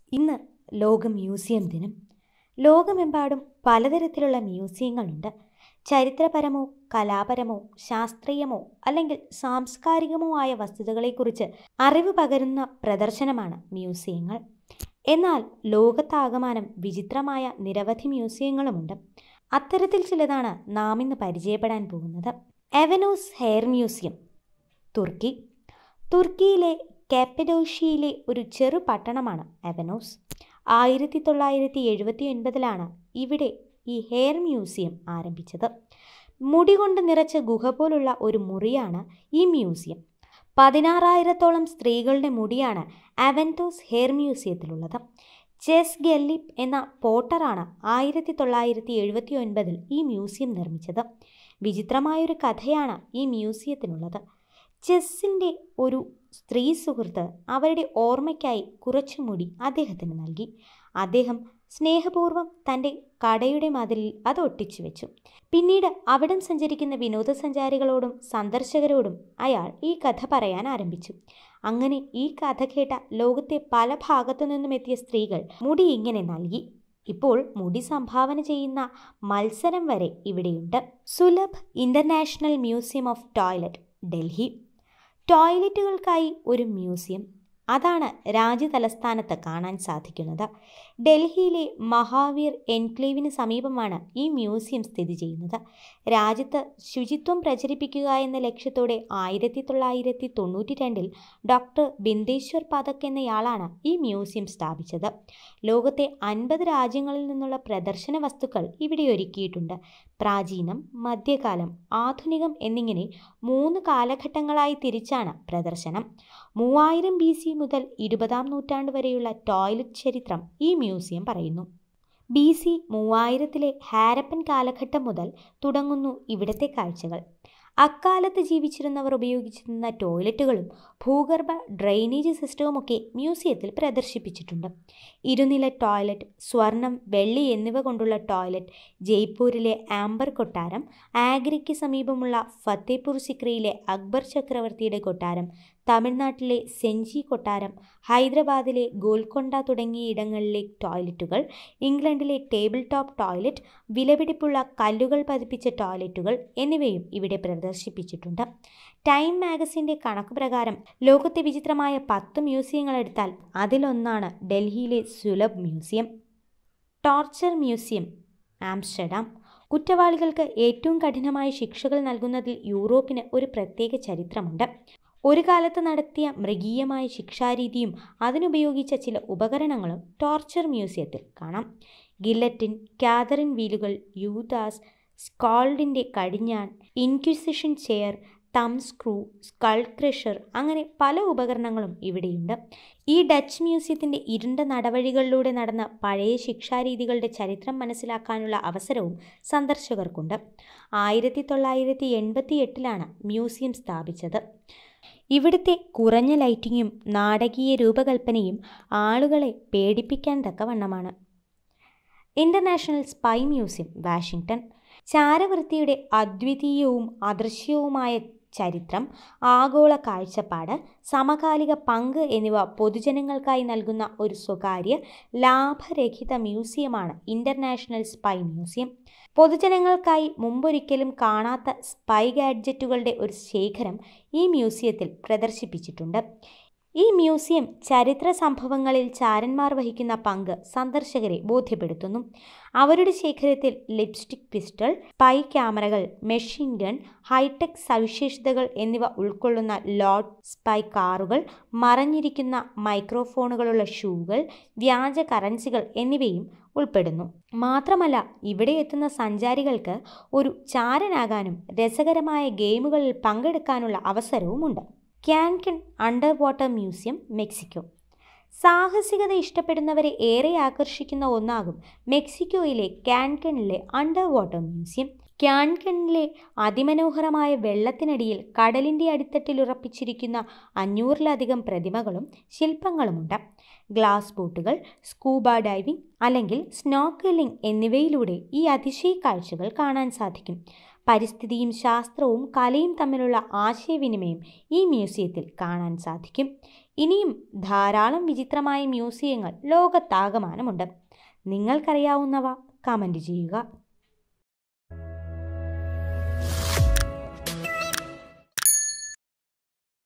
ഇന്ന് ലോക മ്യൂസിയം ദിനം ലോകമെമ്പാടും പലതരത്തിലുള്ള മ്യൂസിയങ്ങളുണ്ട് ചരിത്രപരമോ കലാപരമോ ശാസ്ത്രീയമോ അല്ലെങ്കിൽ സാംസ്കാരികമോ ആയ വസ്തുതകളെക്കുറിച്ച് അറിവ് പകരുന്ന പ്രദർശനമാണ് മ്യൂസിയങ്ങൾ എന്നാൽ ലോകത്താകമാനം വിചിത്രമായ നിരവധി മ്യൂസിയങ്ങളുമുണ്ട് അത്തരത്തിൽ ചിലതാണ് നാം ഇന്ന് പരിചയപ്പെടാൻ പോകുന്നത് എവനോസ് ഹെയർ മ്യൂസിയം തുർക്കി തുർക്കിയിലെ കാപ്പഡോഷ്യയിലെ ഒരു ചെറു പട്ടണമാണ് എവനോസ് ആയിരത്തി തൊള്ളായിരത്തി എഴുപത്തി ഒൻപതിലാണ് ഇവിടെ ഈ ഹെയർ മ്യൂസിയം ആരംഭിച്ചത് മുടി കൊണ്ട് നിറച്ച ഗുഹ പോലുള്ള ഒരു മുറിയാണ് ഈ മ്യൂസിയം പതിനാറായിരത്തോളം സ്ത്രീകളുടെ മുടിയാണ് അവൻതോസ് ഹെയർ മ്യൂസിയത്തിലുള്ളത് ചെസ് ഗെല്ലിപ്പ് എന്ന പോട്ടറാണ് ആയിരത്തി തൊള്ളായിരത്തി എഴുപത്തി ഒൻപതിൽ ഈ മ്യൂസിയം നിർമ്മിച്ചത് വിചിത്രമായൊരു കഥയാണ് ഈ മ്യൂസിയത്തിനുള്ളത് ചെസ്സിൻ്റെ ഒരു സ്ത്രീ സുഹൃത്ത് അവരുടെ ഓർമ്മയ്ക്കായി കുറച്ചു മുടി അദ്ദേഹത്തിന് നൽകി അദ്ദേഹം സ്നേഹപൂർവ്വം തൻ്റെ കടയുടെ മതിലിൽ അത് ഒട്ടിച്ചു വെച്ചു പിന്നീട് അവിടം സഞ്ചരിക്കുന്ന വിനോദസഞ്ചാരികളോടും സന്ദർശകരോടും അയാൾ ഈ കഥ പറയാൻ ആരംഭിച്ചു അങ്ങനെ ഈ കഥ കേട്ട ലോകത്തെ പല ഭാഗത്തു നിന്നും എത്തിയ സ്ത്രീകൾ മുടി ഇങ്ങനെ നൽകി ഇപ്പോൾ മുടി സംഭാവന ചെയ്യുന്ന മത്സരം വരെ ഇവിടെയുണ്ട് Sulabh international museum of toilet Delhi ടോയ്ലറ്റുകൾക്കായി ഒരു മ്യൂസിയം അതാണ് രാജ്യതലസ്ഥാനത്ത് കാണാൻ സാധിക്കുന്നത് ഡൽഹിയിലെ മഹാവീർ എൻക്ലേവിന് സമീപമാണ് ഈ മ്യൂസിയം സ്ഥിതി ചെയ്യുന്നത് രാജ്യത്ത് ശുചിത്വം പ്രചരിപ്പിക്കുക എന്ന ലക്ഷ്യത്തോടെ ആയിരത്തി തൊള്ളായിരത്തി തൊണ്ണൂറ്റി രണ്ടിൽ ഡോക്ടർ ബിന്ദേശ്വർ പതക് എന്നയാളാണ് ഈ മ്യൂസിയം സ്ഥാപിച്ചത് ലോകത്തെ അൻപത് രാജ്യങ്ങളിൽ നിന്നുള്ള പ്രദർശന വസ്തുക്കൾ ഇവിടെ ഒരുക്കിയിട്ടുണ്ട് പ്രാചീനം മധ്യകാലം ആധുനികം എന്നിങ്ങനെ മൂന്ന് കാലഘട്ടങ്ങളായി തിരിച്ചാണ് പ്രദർശനം മൂവായിരം ബി സി മുതൽ ഇരുപതാം നൂറ്റാണ്ട് വരെയുള്ള ടോയ്ലറ്റ് ചരിത്രം ഈ മ്യൂസിയം പറയുന്നു ബി സി മൂവായിരത്തിലെ ഹാരപ്പൻ കാലഘട്ടം മുതൽ തുടങ്ങുന്നു ഇവിടത്തെ കാഴ്ചകൾ അക്കാലത്ത് ജീവിച്ചിരുന്നവർ ഉപയോഗിച്ചിരുന്ന ടോയ്ലറ്റുകളും ഭൂഗർഭ ഡ്രെയിനേജ് സിസ്റ്റവുമൊക്കെ മ്യൂസിയത്തിൽ പ്രദർശിപ്പിച്ചിട്ടുണ്ട് ഇരുനില ടോയ്ലറ്റ് സ്വർണം വെള്ളി എന്നിവ കൊണ്ടുള്ള ടോയ്ലറ്റ് ജയ്പൂരിലെ ആംബർ കൊട്ടാരം ആഗ്രയ്ക്ക് സമീപമുള്ള ഫത്തേപൂർ സിക്രിയിലെ അക്ബർ ചക്രവർത്തിയുടെ കൊട്ടാരം തമിഴ്നാട്ടിലെ സെഞ്ചി കൊട്ടാരം ഹൈദരാബാദിലെ ഗോൽക്കൊണ്ട തുടങ്ങിയ ഇടങ്ങളിലെ ടോയ്ലറ്റുകൾ ഇംഗ്ലണ്ടിലെ ടേബിൾ ടോപ്പ് ടോയ്ലറ്റ് വിലപിടിപ്പുള്ള കല്ലുകൾ പതിപ്പിച്ച ടോയ്ലറ്റുകൾ എന്നിവയും ഇവിടെ പ്രദർശിപ്പിച്ചിട്ടുണ്ട് ടൈം മാഗസിൻ്റെ കണക്ക് പ്രകാരം ലോകത്തെ വിചിത്രമായ പത്ത് മ്യൂസിയങ്ങൾ എടുത്താൽ അതിലൊന്നാണ് ഡൽഹിയിലെ Sulabh museum torture museum Amsterdam കുറ്റവാളികൾക്ക് ഏറ്റവും കഠിനമായ ശിക്ഷകൾ നൽകുന്നതിൽ യൂറോപ്പിന് ഒരു പ്രത്യേക ചരിത്രമുണ്ട് ഒരു കാലത്ത് നടത്തിയ മൃഗീയമായ ശിക്ഷാരീതിയും അതിനുപയോഗിച്ച ചില ഉപകരണങ്ങളും ടോർച്ചർ മ്യൂസിയത്തിൽ കാണാം ഗില്ലറ്റിൻ കാതറിൻ വീലുകൾ യൂദാസ് സ്കാൾഡിൻ്റെ കടിഞ്ഞാൻ inquisition chair thumb screw skull crusher അങ്ങനെ പല ഉപകരണങ്ങളും ഇവിടെയുണ്ട് ഈ ഡച്ച് മ്യൂസിയത്തിൻ്റെ ഇരുണ്ട നടവഴികളിലൂടെ നടന്ന പഴയ ശിക്ഷാരീതികളുടെ ചരിത്രം മനസ്സിലാക്കാനുള്ള അവസരവും സന്ദർശകർക്കുണ്ട് ആയിരത്തി തൊള്ളായിരത്തി എൺപത്തി എട്ടിലാണ് മ്യൂസിയം സ്ഥാപിച്ചത് ഇവിടുത്തെ കുറഞ്ഞ ലൈറ്റിങ്ങും നാടകീയ രൂപകൽപ്പനയും ആളുകളെ പേടിപ്പിക്കാൻ തക്കവണ്ണമാണ് ഇൻ്റർനാഷണൽ സ്പൈ മ്യൂസിയം വാഷിംഗ്ടൺ ചാരവൃത്തിയുടെ അദ്വിതീയവും അദൃശ്യവുമായ ചരിത്രം ആഗോള കാഴ്ചപ്പാട് സമകാലിക പങ്ക് എന്നിവ പൊതുജനങ്ങൾക്കായി നൽകുന്ന ഒരു സ്വകാര്യ ലാഭരഹിത മ്യൂസിയമാണ് ഇൻ്റർനാഷണൽ സ്പൈ മ്യൂസിയം പൊതുജനങ്ങൾക്കായി മുമ്പൊരിക്കലും കാണാത്ത സ്പൈ ഗാഡ്ജറ്റുകളുടെ ഒരു ശേഖരം ഈ മ്യൂസിയത്തിൽ പ്രദർശിപ്പിച്ചിട്ടുണ്ട് ഈ മ്യൂസിയം ചരിത്ര സംഭവങ്ങളിൽ ചാരന്മാർ വഹിക്കുന്ന പങ്ക് സന്ദർശകരെ ബോധ്യപ്പെടുത്തുന്നു അവരുടെ ശേഖരത്തിൽ ലിപ്സ്റ്റിക് പിസ്റ്റൾ സ്പൈ ക്യാമറകൾ മെഷീൻ ഗൺ ഹൈടെക് സവിശേഷതകൾ എന്നിവ ഉൾക്കൊള്ളുന്ന ലോഡ് സ്പൈ കാറുകൾ മറഞ്ഞിരിക്കുന്ന മൈക്രോഫോണുകളുള്ള ഷൂകൾ വ്യാജ കറൻസികൾ എന്നിവയും ഉൾപ്പെടുന്നു മാത്രമല്ല ഇവിടെ എത്തുന്ന സഞ്ചാരികൾക്ക് ഒരു ചാരനാകാനും രസകരമായ ഗെയിമുകളിൽ പങ്കെടുക്കാനുള്ള അവസരവുമുണ്ട് Cancun under water museum Mexico സാഹസികത ഇഷ്ടപ്പെടുന്നവരെ ഏറെ ആകർഷിക്കുന്ന ഒന്നാകും മെക്സിക്കോയിലെ ക്യാൻകണിലെ അണ്ടർ വാട്ടർ മ്യൂസിയം ക്യാൻകണിലെ അതിമനോഹരമായ വെള്ളത്തിനടിയിൽ കടലിൻ്റെ അടിത്തട്ടിൽ ഉറപ്പിച്ചിരിക്കുന്ന അഞ്ഞൂറിലധികം പ്രതിമകളും ശില്പങ്ങളുമുണ്ട് ഗ്ലാസ് ബോട്ടുകൾ സ്കൂബ ഡൈവിംഗ് അല്ലെങ്കിൽ സ്നോക്കലിംഗ് എന്നിവയിലൂടെ ഈ അതിശയ കാഴ്ചകൾ കാണാൻ സാധിക്കും പരിസ്ഥിതിയും ശാസ്ത്രവും കലയും തമ്മിലുള്ള ആശയവിനിമയം ഈ മ്യൂസിയത്തിൽ കാണാൻ സാധിക്കും ഇനിയും ധാരാളം വിചിത്രമായ മ്യൂസിയങ്ങൾ ലോകത്താകമാനമുണ്ട് നിങ്ങൾക്കറിയാവുന്നവ കമൻറ്റ് ചെയ്യുക